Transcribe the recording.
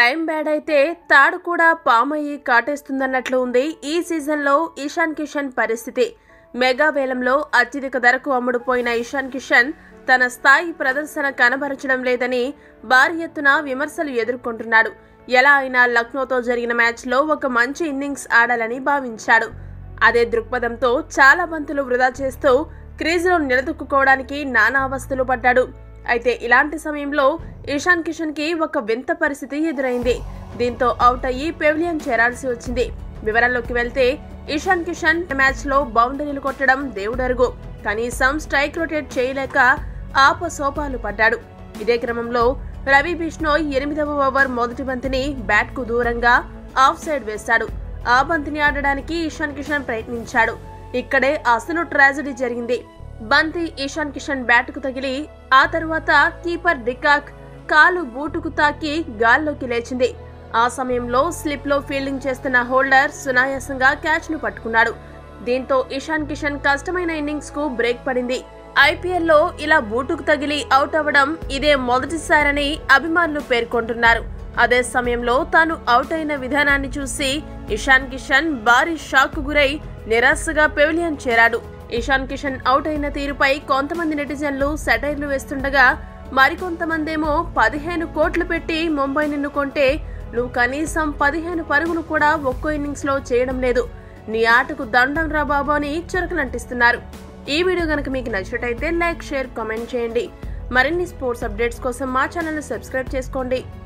time bad అయితే తాడు కూడా పామయ్యి కాటేస్తుందన్నట్లు ఉంది ఈ సీజన్లో ఇషాన్ కిషన్ పరిస్థితి మెగా వేలంలో అత్యధిక ధరకు అమ్ముడుపోయిన ఇషాన్ కిషన్ తన స్థాయి ప్రదర్శన కనబరచడం లేదని భారీ ఎత్తున విమర్శలు ఎదుర్కొంటున్నాడు ఎలా అయినా లక్నోతో జరిగిన మ్యాచ్లో ఒక మంచి ఇన్నింగ్స్ ఆడాలని భావించాడు అదే దృక్పథంతో చాలా బంతులు వృధా చేస్తూ క్రీజులో నిలదొక్కుకోవడానికి నానా అవస్థలు పడ్డాడు అయితే ఇలాంటి సమయంలో ఇషాన్ కిషన్ కి ఒక వింత పరిస్థితి ఎదురైంది దీంతో అవుట్ అయ్యి పెవిలియన్ చేరాల్సి వచ్చింది వివరాల్లోకి వెళ్తే ఇషాన్ కిషన్ మ్యాచ్ లో బౌండరీలు కొట్టడం దేవుడరుగు కనీసం స్ట్రైక్ రొటేట్ చేయలేక ఆపసోపాలు పడ్డాడు ఇదే క్రమంలో రవి బిష్ణోయ్ ఎనిమిదవ ఓవర్ మొదటి బంతిని బ్యాట్ కు దూరంగా ఆఫ్ సైడ్ వేశాడు ఆ బంతిని ఆడడానికి ఇషాన్ కిషన్ ప్రయత్నించాడు ఇక్కడే అసలు ట్రాజడీ జరిగింది బంతి ఇషాన్ కిషన్ బ్యాట్ కు తగిలి ఆ తరువాత కీపర్ డికాక్ కాలు బూటుకు తాకి గాల్లోకి లేచింది ఆ సమయంలో స్లిప్ లో ఫీల్డింగ్ చేస్తున్న హోల్డర్ సునాయాసంగా క్యాచ్ ను పట్టుకున్నాడు దీంతో ఇషాన్ కిషన్ కష్టమైన ఇన్నింగ్స్ కు బ్రేక్ పడింది ఐపీఎల్ లో ఇలా బూటుకు తగిలి అవుట్ అవ్వడం ఇదే మొదటిసారని అభిమానులు పేర్కొంటున్నారు అదే సమయంలో తాను అవుట్ అయిన విధానాన్ని చూసి ఇషాన్ కిషన్ భారీ షాక్ కు గురై నిరాశగా పెవిలియన్ చేరాడు ఇషాన్ కిషన్ అవుట్ అయిన తీరుపై కొంతమంది నెటిజన్లు సెటైర్లు వేస్తుండగా మరికొంతమందేమో పదిహేను కోట్లు పెట్టి ముంబై నిన్ను కొంటే నువ్వు కనీసం పదిహేను పరుగులు కూడా ఒక్కో ఇన్నింగ్స్ లో చేయడం లేదు నీ ఆటకు దండం రా బాబు అని చురకలంటిస్తున్నారు ఈ వీడియో కనుక మీకు నచ్చినట్టయితే లైక్ షేర్ కామెంట్ చేయండి మరిన్ని స్పోర్ట్స్ అప్డేట్స్ కోసం మా ఛానల్ సబ్స్క్రైబ్ చేసుకోండి